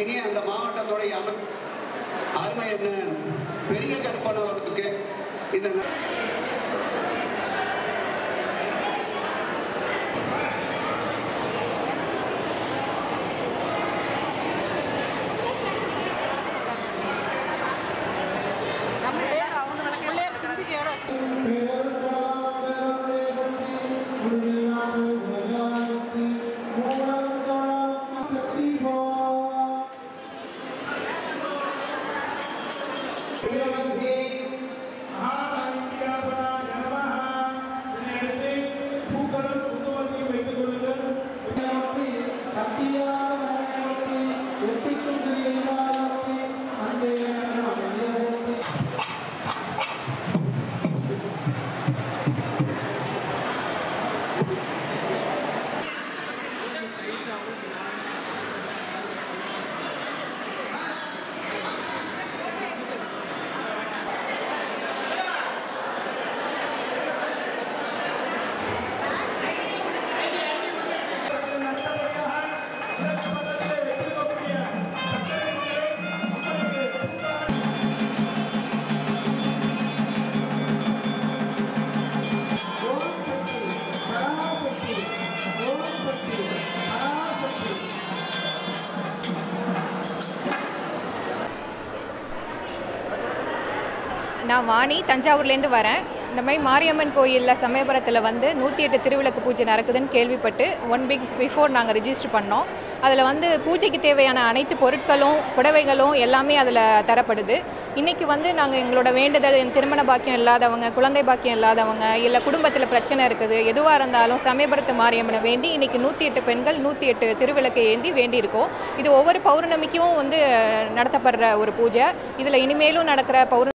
இனி அந்த மாவட்டத்துடைய அமை அருமை என்ன பெரிய கற்பனை அவர்களுக்கு இந்த ந- நான் வாணி தஞ்சாவூர்லேருந்து வரேன் இந்த மாதிரி மாரியம்மன் கோயிலில் சமயபுரத்தில் வந்து நூற்றி எட்டு திருவிளக்கு பூஜை நடக்குதுன்னு கேள்விப்பட்டு ஒன் வீக் பிஃபோர் நாங்கள் ரிஜிஸ்டர் பண்ணோம் அதில் வந்து பூஜைக்கு தேவையான அனைத்து பொருட்களும் புடவைகளும் எல்லாமே அதில் தரப்படுது இன்றைக்கி வந்து நாங்கள் எங்களோட வேண்டுதல் என் திருமண பாக்கியம் இல்லாதவங்க குழந்தை பாக்கியம் இல்லாதவங்க இல்லை குடும்பத்தில் பிரச்சனை இருக்குது எதுவாக இருந்தாலும் சமயபுரத்து மாரியம்மனை வேண்டி இன்றைக்கி நூற்றி எட்டு பெண்கள் நூற்றி எட்டு திருவிளக்கை ஏந்தி வேண்டியிருக்கோம் இது ஒவ்வொரு பௌர்ணமிக்கும் வந்து நடத்தப்படுற ஒரு பூஜை இதில் இனிமேலும் நடக்கிற பௌர்ணமி